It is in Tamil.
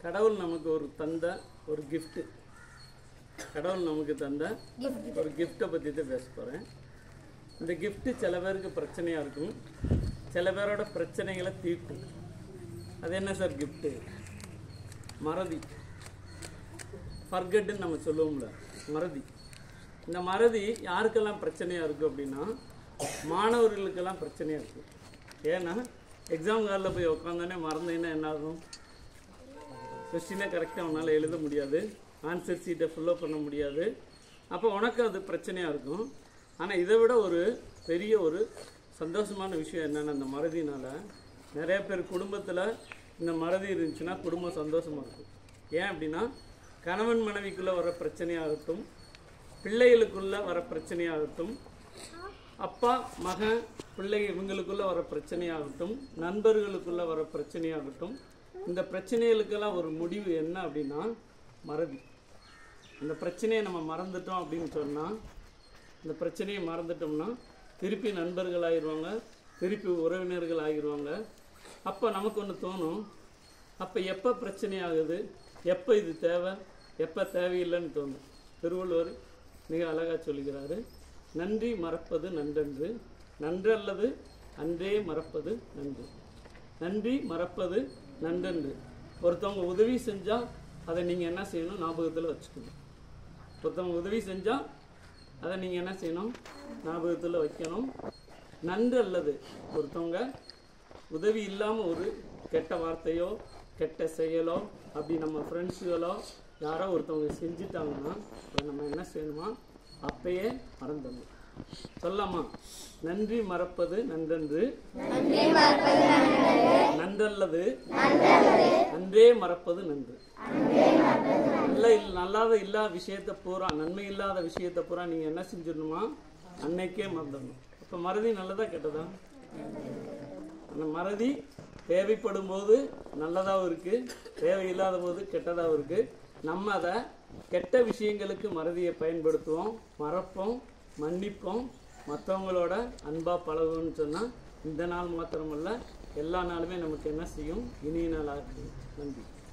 கடவுள் நமக்கு ஒரு தந்த ஒரு gift கடவுள் நமக்கு தந்த ஒரு கிஃப்ட்டை பற்றி தான் பேச போகிறேன் இந்த gift சில பேருக்கு பிரச்சனையாக இருக்கும் சில பேரோட பிரச்சனைகளை தீர்க்கும் அது என்ன சார் gift மறதி ஃபர்கட்டுன்னு நம்ம சொல்லுவோம்ல மறதி இந்த மறதி யாருக்கெல்லாம் பிரச்சனையாக இருக்குது அப்படின்னா மாணவர்களுக்கெல்லாம் பிரச்சனையாக இருக்குது ஏன்னா எக்ஸாம் காலில் போய் உட்காந்தோடனே மறந்தீங்கன்னா என்ன ஆகும் கொஸ்டினை கரெக்டாக உன்னால் எழுத முடியாது ஆன்சர் சீட்டை ஃபில்லப் பண்ண முடியாது அப்போ உனக்கு அது பிரச்சனையாக இருக்கும் ஆனால் இதை விட ஒரு பெரிய ஒரு சந்தோஷமான விஷயம் என்னென்னா இந்த மறதினால நிறைய பேர் குடும்பத்தில் இந்த மறதி இருந்துச்சுன்னா குடும்பம் சந்தோஷமாக இருக்கும் ஏன் அப்படின்னா கணவன் மனைவிக்குள்ளே வர பிரச்சனையாகட்டும் பிள்ளைகளுக்குள்ள வர பிரச்சனையாகட்டும் அப்பா மகன் பிள்ளை இவங்களுக்குள்ள வர பிரச்சனையாகட்டும் நண்பர்களுக்குள்ள வர பிரச்சனையாகட்டும் இந்த பிரச்சனைகளுக்கெல்லாம் ஒரு முடிவு என்ன அப்படின்னா மறதி இந்த பிரச்சனையை நம்ம மறந்துட்டோம் அப்படின்னு சொன்னால் இந்த பிரச்சனையை மறந்துட்டோம்னா திருப்பி நண்பர்கள் ஆயிடுவாங்க திருப்பி உறவினர்கள் ஆகிடுவாங்க அப்போ நமக்கு ஒன்று தோணும் அப்போ எப்போ பிரச்சனை ஆகுது எப்போ இது தேவை எப்போ தேவையில்லைன்னு தோணும் திருவள்ளுவர் மிக அழகாக சொல்கிறாரு நன்றி மறப்பது நன்றன்று நன்றல்லது அன்றே மறப்பது நன்று நன்றி மறப்பது நன்றன்று ஒருத்தவங்க உதவி செஞ்சால் அதை நீங்கள் என்ன செய்யணும் ஞாபகத்தில் வச்சுக்கணும் ஒருத்தவங்க உதவி செஞ்சால் அதை நீங்கள் என்ன செய்யணும் ஞாபகத்தில் வைக்கணும் நன்று அல்லது ஒருத்தவங்க உதவி இல்லாமல் ஒரு கெட்ட வார்த்தையோ கெட்ட செயலோ அப்படி நம்ம ஃப்ரெண்ட்ஸுகளோ யாரோ ஒருத்தவங்க செஞ்சுட்டாங்கன்னா அதை நம்ம என்ன செய்யணுமா அப்பயே மறந்துடணும் சொல்லாமா நன்றி மறப்பது நன்றன்று நன்றல்லது நன்றே மறப்பது நன்று நல்ல இல் நல்லாத இல்லாத விஷயத்த பூரா நன்மை இல்லாத விஷயத்த பூரா நீங்க என்ன செஞ்சிடணுமா அன்னைக்கே மறந்துடணும் அப்ப மறதி நல்லதா கெட்டதா அந்த மறதி தேவைப்படும் போது நல்லதாகவும் இருக்கு தேவையில்லாத போது கெட்டதாகவும் இருக்கு நம்ம அதை கெட்ட விஷயங்களுக்கு மறதியை பயன்படுத்துவோம் மறப்போம் மன்னிப்போம் மற்றவங்களோட அன்பா பழகுன்னு சொன்னால் இந்த நாள் மாத்திரமல்ல எல்லா நாளுமே நமக்கு என்ன செய்யும் இனிய நாளாக இருக்கும் நன்றி